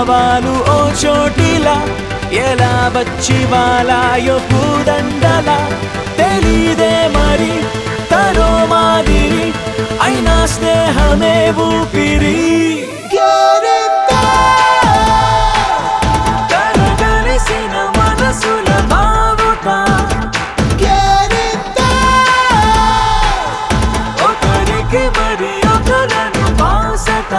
భావాలు ఓ చోటిలా ఎలా వచ్చి వాలాయో పూదండలా తెలీదే మరి తనో మాదిరి అయినా స్నేహమే ఊపిరి కలగలిసిన మనసుల మావుట ఒకరికి మరి ఒకరను బాసట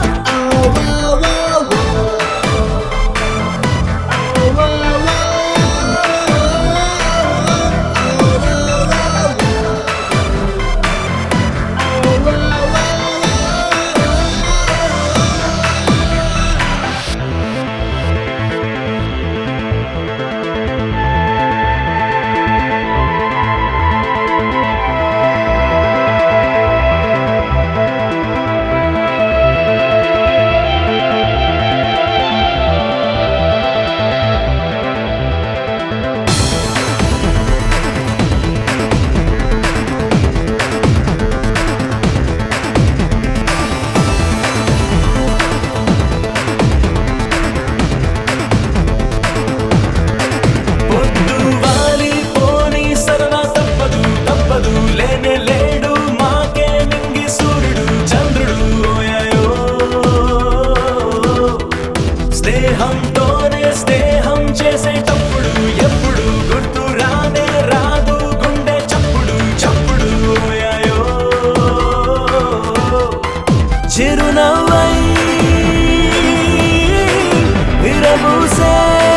పొద్దు వాలి పోని సరదా తప్పదు తప్పదు లేనే లేడు మాకే మింగి సూర్యుడు చంద్రుడు ఓయాయో స్నేహంతోనే స్నేహం చేసేటప్పుడు ఎప్పుడు గుర్తు రానే రాదు గుండె చప్పుడు చప్పుడు ఓయాయో చిరునవ్వై విరబూసే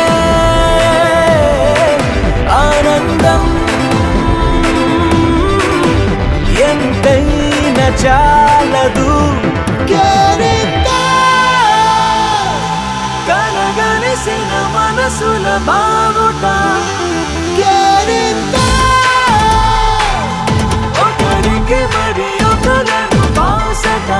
ఆనందం ఎంతైనా చాలదు కలగలిసిన మనసుల బాగుట ఒకరికి మరి ఒకరను బాసట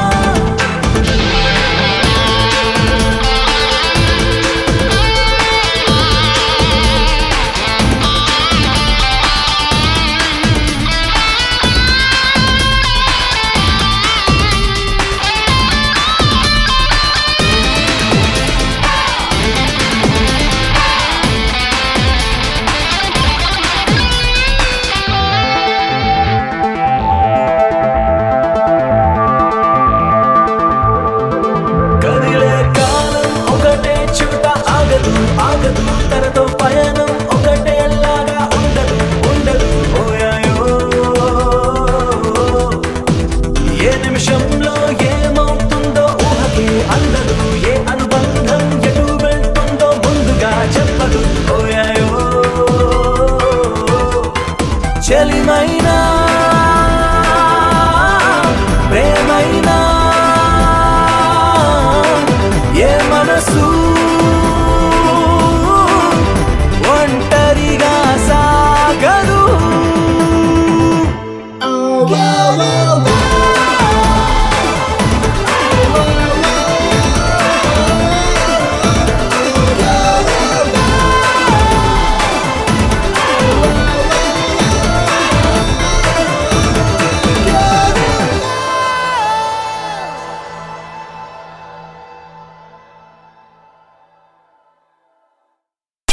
కదిలే కాలం ఒకటే చూట ఆగదు ఆగదు తనతో పయనం ఒకటే లాగా ఉండదు ఉండదు ఓయాయో ఏ నిమిషంలో ఏమవుతుందో ఊహకి అందదు ఏ అనుబంధం ఎటు వెళ్తుందో ముందుగా చెప్పదు ఓయాయో చెలిమైనా ప్రేమైనా ఏ మనసు ఒంటరిగా సాగదు Oh, yeah, yeah,